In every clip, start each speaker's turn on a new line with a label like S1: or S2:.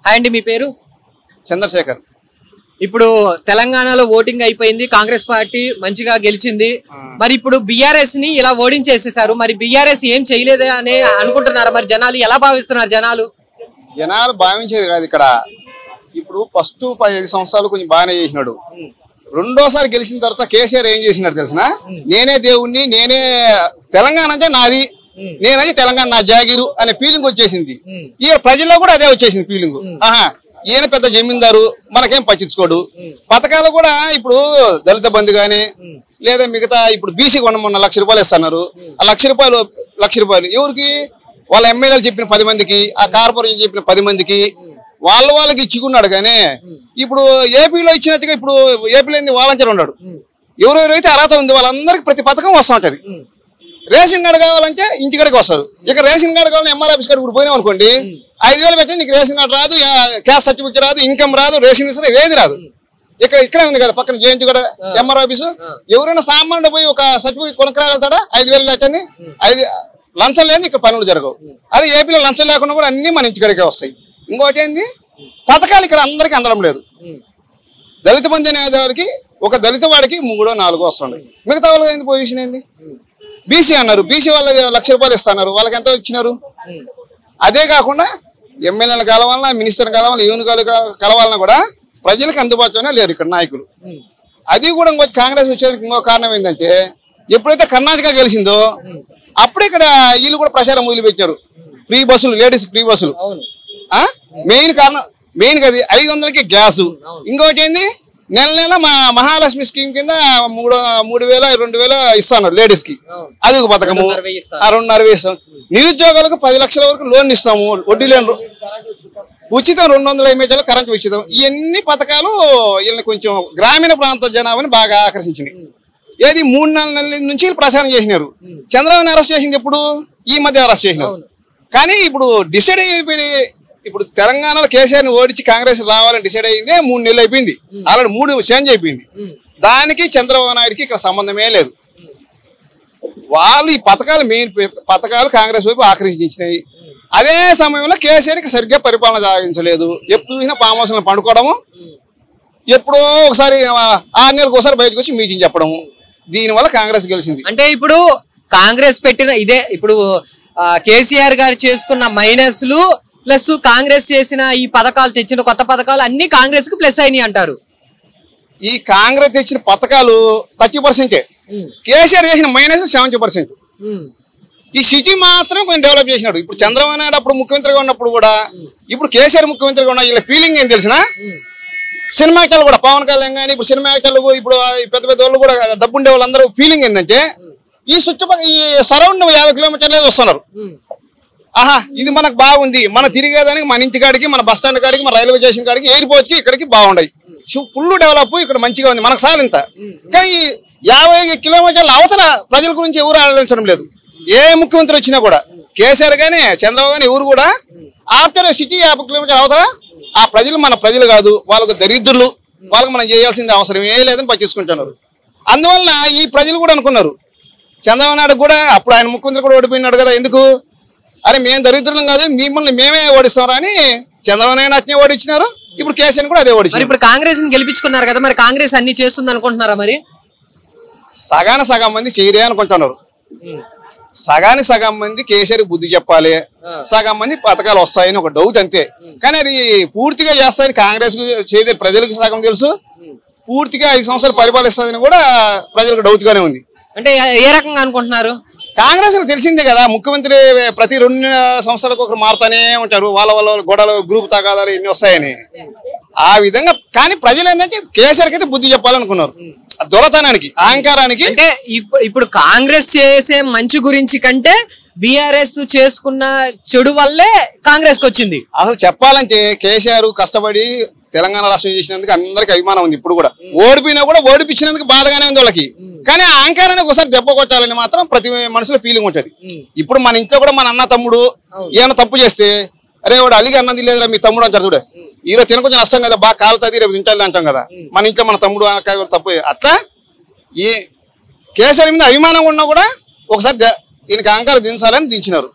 S1: Hi అండి మీ పేరు
S2: చంద్రశేఖర్
S1: ఇప్పుడు తెలంగాణలో ఓటింగ్ అయిపోయింది కాంగ్రెస్ పార్టీ మంచిగా గెలిచింది మరి ఇప్పుడు బిఆర్ఎస్ ని ఇలా ఓడించేసేసారు మరి బిఆర్ఎస్ ఏం చేయలేదే అని అనుకుంటున్నారు మరి జనాలు ఎలా భావిస్తున్నారు జనాలు
S2: జనాలు భావించేది కాదు ఇక్కడ ఇప్పుడు ఫస్ట్ పదిహేను సంవత్సరాలు కొంచెం బాగానే చేసినాడు రెండోసారి గెలిచిన తర్వాత కేసీఆర్ ఏం చేసినాడు తెలిసిన నేనే దేవుణ్ణి నేనే తెలంగాణ అంటే నాది నేనైతే తెలంగాణ నా జాగిరు అనే ఫీలింగ్ వచ్చేసింది ఈ ప్రజల్లో కూడా అదే వచ్చేసింది ఫీలింగ్ ఆహా ఈయన పెద్ద జమీందారు మనకేం పట్టించుకోడు పథకాలు కూడా ఇప్పుడు దళిత బంధు గాని లేదా మిగతా ఇప్పుడు బీసీ కొన్న మొన్న లక్ష రూపాయలు ఇస్తున్నారు ఆ లక్ష రూపాయలు లక్ష రూపాయలు ఎవరికి వాళ్ళ ఎమ్మెల్యేలు చెప్పిన పది మందికి ఆ కార్పొరేషన్ చెప్పిన పది మందికి వాళ్ళ వాళ్ళకి ఇచ్చుకున్నాడు కానీ ఇప్పుడు ఏపీలో ఇచ్చినట్టుగా ఇప్పుడు ఏపీలో ఏంది వాలంటీర్ ఉన్నాడు ఎవరెవరైతే అర్హత ఉంది వాళ్ళందరికీ ప్రతి పథకం వస్తూ ఉంటది రేషన్ కార్డు కావాలంటే ఇంటికాడికి వస్తుంది ఇక్కడ రేషన్ కార్డు కావాలని ఎంఆర్ ఆఫీస్ కార్డు ఇప్పుడు పోయినాం అనుకోండి ఐదు వేలు పెట్టి నీకు రేషన్ కార్డు రాదు క్యాస్ట్ సర్టిఫికేట్ రాదు ఇన్కమ్ రాదు రేషన్ ఇస్తారు ఏది రాదు ఇక్కడ ఇక్కడే ఉంది కదా పక్కన జేఎన్టీ కూడా ఎంఆర్ ఆఫీసు ఎవరైనా సామాన్యుడు పోయి ఒక సర్టిఫికేట్ కొనుక్కరాగలుగుతాడా ఐదు వేలు లేకని ఐదు లంచం లేని ఇక్కడ పనులు జరగవు అదే ఏపీలో లంచం లేకుండా కూడా అన్ని మన ఇంటికాడికే వస్తాయి ఇంకోటి ఏంది పథకాలు ఇక్కడ అందరికీ అందడం లేదు దళిత బంధు అనేవాడికి ఒక దళిత వాడికి మూడో నాలుగో వస్తుంది మిగతా వాళ్ళకి ఏంది పొజిషన్ ఏంది బీసీ అన్నారు బీసీ వాళ్ళకి లక్ష రూపాయలు ఇస్తున్నారు వాళ్ళకి ఎంత ఇచ్చినారు అదే కాకుండా ఎమ్మెల్యేలు కలవాలన్నా మినిస్టర్ కలవాలన్నా యూని కలవాలన్నా కూడా ప్రజలకు అందుబాటులోనే లేరు ఇక్కడ నాయకులు అది కూడా ఇంకో కాంగ్రెస్ వచ్చేందుకు ఇంకో కారణం ఏంటంటే ఎప్పుడైతే కర్ణాటక గెలిచిందో అప్పుడే ఇక్కడ వీళ్ళు కూడా ప్రచారం మొదలుపెట్టారు ఫ్రీ బస్సులు లేడీస్ ఫ్రీ బస్సులు
S1: అవును
S2: మెయిన్ కారణం మెయిన్ అది ఐదు వందలకి గ్యాస్ ఇంకోటి ఏంది నెల నెల మా మహాలక్ష్మి స్కీమ్ కింద మూడు మూడు వేల రెండు వేల ఇస్తాను లేడీస్ కి
S1: అవును.
S2: అది ఒక పథకము
S1: రెండున్నర వెయ్యి ఇస్తారు.
S2: ఆ రెండున్నర వెయ్యి ఇస్తాం నిరుద్యోగాలకు పది లక్షల వరకు లోన్ ఇస్తాము వడ్డీ లోన్ ఉచితం రెండు వందల ఎంఏజీలు కరెంట్ ఉచితం ఇవన్నీ పథకాలు వీళ్ళని కొంచెం గ్రామీణ ప్రాంత జనాభాని బాగా ఆకర్షించినాయి ఏది మూడు నాలుగు నెలల నుంచి వీళ్ళు ప్రచారం చేసినారు చంద్రబాబు అరెస్ట్ చేసింది ఎప్పుడు ఈ మధ్య అరెస్ట్ చేసినారు
S1: అవును.
S2: కానీ ఇప్పుడు డిసైడ్ అయిపోయి ఇప్పుడు తెలంగాణలో కేసీఆర్ ని ఓడించి కాంగ్రెస్ రావాలని డిసైడ్ అయిందే మూడు నెలలు అయిపోయింది ఆల్రెడీ మూడు చేంజ్ అయిపోయింది దానికి చంద్రబాబు నాయుడుకి ఇక్కడ సంబంధమే లేదు వాళ్ళు ఈ పథకాలు మెయిన్ పథకాలు కాంగ్రెస్ వైపు ఆకర్షించినాయి అదే సమయంలో కేసీఆర్ ఇక్కడ సరిగ్గా పరిపాలన సాగించలేదు ఎప్పుడు చూసినా ఫామ్ హౌస్ లో పండుకోవడము ఎప్పుడో ఒకసారి ఆ, ఆరు నెలలకు ఒకసారి బయటకు వచ్చి మీటింగ్ చెప్పడము దీనివల్ల కాంగ్రెస్ గెలిచింది
S1: అంటే ఇప్పుడు కాంగ్రెస్ పెట్టిన ఇదే ఇప్పుడు ఆ, కేసీఆర్ గారు చేసుకున్న మైనస్లు ప్లస్ కాంగ్రెస్ చేసిన ఈ పథకాలు తెచ్చిన కొత్త పథకాలు అన్ని కాంగ్రెస్ కు ప్లస్ అయినాయి అంటారు
S2: ఈ కాంగ్రెస్ తెచ్చిన పథకాలు థర్టీ పర్సెంటే కేసీఆర్ చేసిన మైనస్ సెవెంటీ పర్సెంట్
S1: ఉమ్,
S2: ఈ సిటీ మాత్రం కొంచెం డెవలప్ చేసినాడు ఇప్పుడు చంద్రబాబు నాయుడు అప్పుడు ముఖ్యమంత్రిగా ఉన్నప్పుడు కూడా ఇప్పుడు కేసీఆర్ ముఖ్యమంత్రిగా ఉన్న వీళ్ళ ఫీలింగ్ ఏం తెలిసిన సినిమా యాక్టర్లు కూడా పవన్ కళ్యాణ్ కానీ ఇప్పుడు సినిమా యాక్టర్లు ఇప్పుడు ఆ ఈ పెద్ద పెద్ద వాళ్ళు కూడా డబ్బుండే వాళ్ళందరూ ఫీలింగ్ ఏంటంటే ఈ చుట్టుపక్కల ఈ సరౌండ్ యాభై కిలోమీటర్లే వస్తున్నారు
S1: ఉమ్,
S2: ఆహా ఇది మనకు బాగుంది మన తిరిగేదానికి మన ఇంటి కాడికి మన బస్ స్టాండ్ కాడికి మన రైల్వే స్టేషన్ కాడికి ఎయిర్పోర్ట్ కి ఇక్కడికి బాగుండయి ఫుల్ డెవలప్ ఇక్కడ మంచిగా ఉంది మనకు సార్ ఇంత కానీ ఈ యాభై కిలోమీటర్ల అవతల ప్రజల గురించి ఎవరు ఆలోచించడం లేదు ఏ ముఖ్యమంత్రి వచ్చినా కూడా కేసీఆర్ గానీ చంద్రబాబు గానీ ఎవరు కూడా ఆఫ్టర్ సిటీ యాభై కిలోమీటర్ అవతల ఆ ప్రజలు మన ప్రజలు కాదు వాళ్ళకు దరిద్రులు వాళ్ళకి మనం చేయాల్సింది అవసరం ఏ లేదని పట్టించుకుంటున్నారు అందువల్ల ఈ ప్రజలు కూడా అనుకున్నారు చంద్రబాబు నాయుడు కూడా అప్పుడు ఆయన ముఖ్యమంత్రి కూడా ఓడిపోయినాడు కదా ఎందుకు అరే మేము దరిద్రులం కాదు మిమ్మల్ని మేమే ఓడిస్తారా అని చంద్రబాబు నాయుడు అట్నే ఓడించినారు ఇప్పుడు కేసీఆర్ కూడా అదే
S1: మరి
S2: ఓడించారు
S1: ఇప్పుడు కాంగ్రెస్ ని గెలిపించుకున్నారు కదా మరి కాంగ్రెస్ అన్ని చేస్తుంది అనుకుంటున్నారా మరి
S2: సగాన సగం మంది చేయరే అనుకుంటున్నారు సగానికి సగం మంది కేసీఆర్ బుద్ధి చెప్పాలి సగం మంది పథకాలు వస్తాయని ఒక డౌట్ అంతే కానీ అది పూర్తిగా చేస్తాయని కాంగ్రెస్ చేసే ప్రజలకు సగం తెలుసు పూర్తిగా ఐదు సంవత్సరాలు పరిపాలిస్తుందని కూడా ప్రజలకు డౌట్ గానే ఉంది
S1: అంటే ఏ- ఏ రకంగా అనుకుంటున్నారు
S2: కాంగ్రెస్ లో తెలిసిందే కదా ముఖ్యమంత్రి ప్రతి రెండు సంవత్సరాలకు ఒకరు మారుతానే ఉంటారు వాళ్ళ వాళ్ళ గొడవలు గ్రూప్ తగాదాలు ఇన్ని వస్తాయని ఆ విధంగా కానీ ప్రజలు ఏంటంటే కేసీఆర్కి అయితే బుద్ధి చెప్పాలనుకున్నారు ఆ దొరతనానికి అహంకారానికి
S1: అంటే ఇప్పు- ఇప్పుడు కాంగ్రెస్ చేసే మంచి గురించి కంటే బిఆర్ఎస్ చేసుకున్న చెడు వల్లే కాంగ్రెస్ కి వచ్చింది
S2: అసలు చెప్పాలంటే కేసీఆర్ కష్టపడి తెలంగాణ రాష్ట్రం చేసినందుకు అందరికి అభిమానం ఉంది ఇప్పుడు కూడా ఓడిపోయినా కూడా ఓడిపించినందుకు బాధగానే ఉంది వాళ్ళకి కానీ ఆ అహంకారానికి ఒకసారి దెబ్బ కొట్టాలని మాత్రం ప్రతి మనుషుల ఫీలింగ్ ఉంటది ఇప్పుడు మన ఇంట్లో కూడా మన అన్న తమ్ముడు ఏమైనా తప్పు చేస్తే అరే వాడు అలిగి అన్నది లేదురా మీ తమ్ముడు అంటారు చూడే ఈరోజు తిన కొంచెం నష్టం కదా బాగా కాలుతుంది రేపు తింటాలి అంటాం కదా మన ఇంట్లో మన తమ్ముడు అక్క కూడా తప్పు అట్లా ఈ కేసీఆర్ మీద అభిమానం ఉన్నా కూడా ఒకసారి ద- ఈయనకి అహంకారం దించాలని దించినారు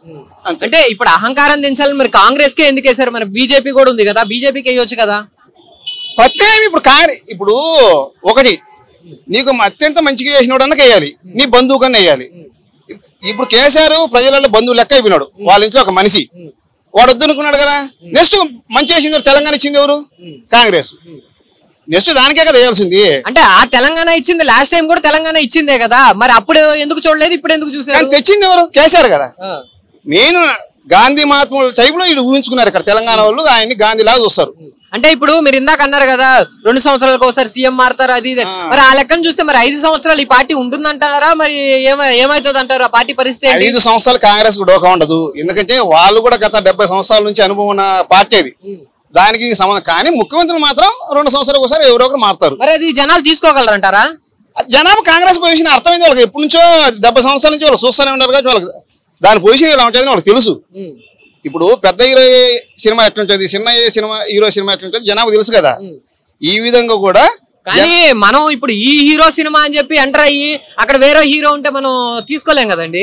S2: అంతే
S1: అంటే ఇప్పుడు అహంకారం దించాలని మరి కాంగ్రెస్ కే ఎందుకు వేశారు మరి బీజేపీ కూడా ఉంది కదా బీజేపీకి వేయొచ్చు కదా
S2: ప్రత్యేకం ఇప్పుడు కాంగ్రె ఇప్పుడు ఒకటి నీకు అత్యంత మంచిగా చేసినోడు అన్నకి వేయాలి నీ బంధువు కన్నా వేయాలి ఇప్పుడు కేసీఆర్ ప్రజలలో బంధువు లెక్క అయిపోయినాడు వాళ్ళ ఇంట్లో ఒక మనిషి వాడు వద్దనుకున్నాడు కదా నెక్స్ట్ మంచి చేసింది ఎవరు? తెలంగాణ ఇచ్చింది ఎవరు కాంగ్రెస్ నెక్స్ట్ దానికే కదా వేయాల్సింది
S1: అంటే ఆ తెలంగాణ ఇచ్చింది లాస్ట్ టైం కూడా తెలంగాణ ఇచ్చిందే కదా మరి అప్పుడు ఎందుకు చూడలేదు ఇప్పుడు ఎందుకు చూసారు
S2: కానీ తెచ్చింది ఎవరు కేసీఆర్ కదా
S1: ఆ,
S2: నేను గాంధీ మహాత్ముల టైప్ లో వీళ్ళు ఊహించుకున్నారు ఇక్కడ తెలంగాణ వాళ్ళు ఆయన్ని గాంధీ లాగా చూస్తారు
S1: అంటే ఇప్పుడు మీరు ఇందాక అన్నారు కదా రెండు సంవత్సరాలకు ఒకసారి సీఎం మారుతారు అది ఇది. మరి ఆ లెక్కను చూస్తే మరి ఐదు సంవత్సరాలు ఈ పార్టీ ఉంటుందంటారా మరి ఏమై ఏమైతుంది అంటారు ఆ పార్టీ పరిస్థితి ఏంటి?
S2: ఐదు సంవత్సరాలు కాంగ్రెస్ కు డోకా ఉండదు ఎందుకంటే వాళ్ళు కూడా గత డెబ్బై సంవత్సరాల నుంచి అనుభవం ఉన్న పార్టీ అది దానికి ఇది సంబంధం కానీ ముఖ్యమంత్రులు మాత్రం రెండు సంవత్సరాలు ఒకసారి ఎవరో ఒకరు మారుతారు
S1: మరి అది జనాలు తీసుకోగలరంటారా
S2: జనాభా కాంగ్రెస్ పొజిషన్ అర్థమైంది వాళ్ళకి ఎప్పటి నుంచో డెబ్బై సంవత్సరాల నుంచి వాళ్ళు చూస్తూనే ఉంటారు కాబట్టి వాళ్ళకి దాని పొజిషన్ ఎలా ఉంటుందని వాళ్ళకి తెలుసు ఇప్పుడు పెద్ద హీరో సినిమా ఎట్లుంటుంది చిన్న సినిమా హీరో సినిమా ఎట్లుంటుంది జనాభా తెలుసు కదా ఈ విధంగా కూడా
S1: కానీ మనం ఇప్పుడు ఈ హీరో సినిమా అని చెప్పి ఎంటర్ అయ్యి అక్కడ వేరే హీరో ఉంటే మనం తీసుకోలేం కదండి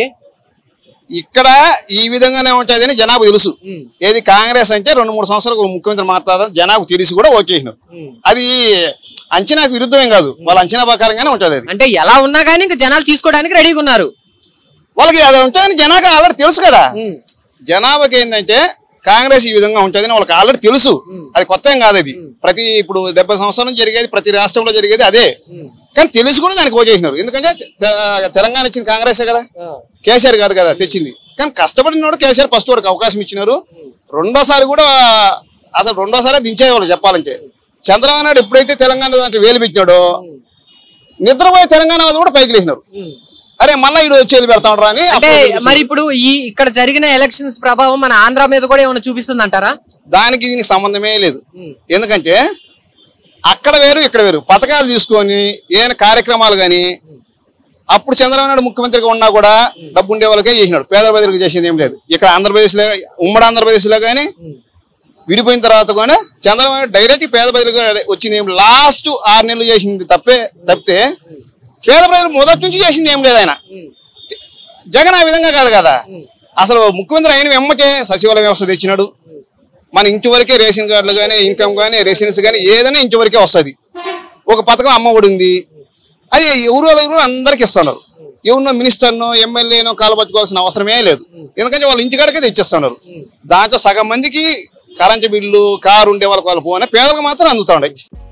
S2: ఇక్కడ ఈ విధంగానే ఉంటుంది అని జనాభా తెలుసు ఏది కాంగ్రెస్ అంటే రెండు మూడు సంవత్సరాలు ఒక ముఖ్యమంత్రి మాట్లాడడం జనాభా తెలిసి కూడా ఓట్ చేసినారు అది అంచనాకు విరుద్ధమేం కాదు వాళ్ళ అంచనా ప్రకారంగానే ఉంటుంది అది
S1: అంటే ఎలా ఉన్నా కానీ ఇంకా జనాలు తీసుకోవడానికి రెడీగా ఉన్నారు
S2: వాళ్ళకి అది ఉంటుందని జనాభా ఆల్రెడీ తెలుసు కదా జనాభాకి ఏంటంటే కాంగ్రెస్ ఈ విధంగా ఉంటుందని వాళ్ళకి ఆల్రెడీ తెలుసు అది కొత్త ఏం కాదు అది ప్రతి ఇప్పుడు డెబ్బై సంవత్సరాల నుంచి జరిగేది ప్రతి రాష్ట్రంలో జరిగేది అదే కానీ తెలిసి కూడా దానికి ఓట్ చేసినారు ఎందుకంటే తె- తెలంగాణ ఇచ్చింది కాంగ్రెసే కదా కేసీఆర్ కాదు కదా తెచ్చింది కానీ కష్టపడినోడు కేసీఆర్ ఫస్ట్ వాడికి అవకాశం ఇచ్చినారు రెండోసారి కూడా అసలు రెండోసారి దించేవాళ్ళు చెప్పాలంటే చంద్రబాబు నాయుడు ఎప్పుడైతే తెలంగాణ దాంట్లో వేలు పెట్టినాడో నిద్రపోయే తెలంగాణ వాళ్ళు కూడా పైకి లేచినారు అరే మళ్ళీ ఇడు చేతులు పెడతాడు అని
S1: అంటే
S2: అప్పుడు
S1: మరి ఇప్పుడు ఈ ఇక్కడ జరిగిన ఎలక్షన్స్ ప్రభావం మన ఆంధ్ర మీద కూడా ఏమైనా చూపిస్తుంది అంటారా
S2: దానికి దీనికి సంబంధమే లేదు ఎందుకంటే అక్కడ వేరు ఇక్కడ వేరు పథకాలు తీసుకొని ఏదైనా కార్యక్రమాలు కానీ అప్పుడు చంద్రబాబు నాయుడు ముఖ్యమంత్రిగా ఉన్నా కూడా డబ్బు ఉండే వాళ్ళకే చేసినాడు పేద ప్రజలకు చేసేది ఏం లేదు ఇక్కడ ఆంధ్రప్రదేశ్లో ఉమ్మడి ఆంధ్రప్రదేశ్లో కానీ విడిపోయిన తర్వాత కూడా చంద్రబాబు నాయుడు డైరెక్ట్ పేద ప్రజలకు వచ్చింది ఏం లాస్ట్ ఆరు నెలలు చేసింది తప్పే తప్పితే పేద ప్రజలు మొదటి నుంచి చేసింది ఏం లేదు ఆయన జగన్ ఆ విధంగా కాదు కదా అసలు ముఖ్యమంత్రి అయిన వెమ్మటే సచివాలయ వ్యవస్థ తెచ్చినాడు మన ఇంటి వరకే రేషన్ కార్డులు కానీ ఇన్కమ్ కానీ రెసిడెన్స్ కానీ ఏదైనా ఇంటి వరకే వస్తుంది ఒక పథకం అమ్మ ఒడి ఉంది అది ఎవరు ఎవరు అందరికి ఇస్తున్నారు ఎవరినో మినిస్టర్నో ఎమ్మెల్యేనో కాలు పట్టుకోవాల్సిన అవసరమే లేదు ఎందుకంటే వాళ్ళ ఇంటికాడకే తెచ్చిస్తున్నారు దాంట్లో సగం మందికి కరెంటు బిల్లు కారు ఉండే వాళ్ళకి వాళ్ళు పోనీ పేదలకు మాత్రం అందుతా ఉన్నాయి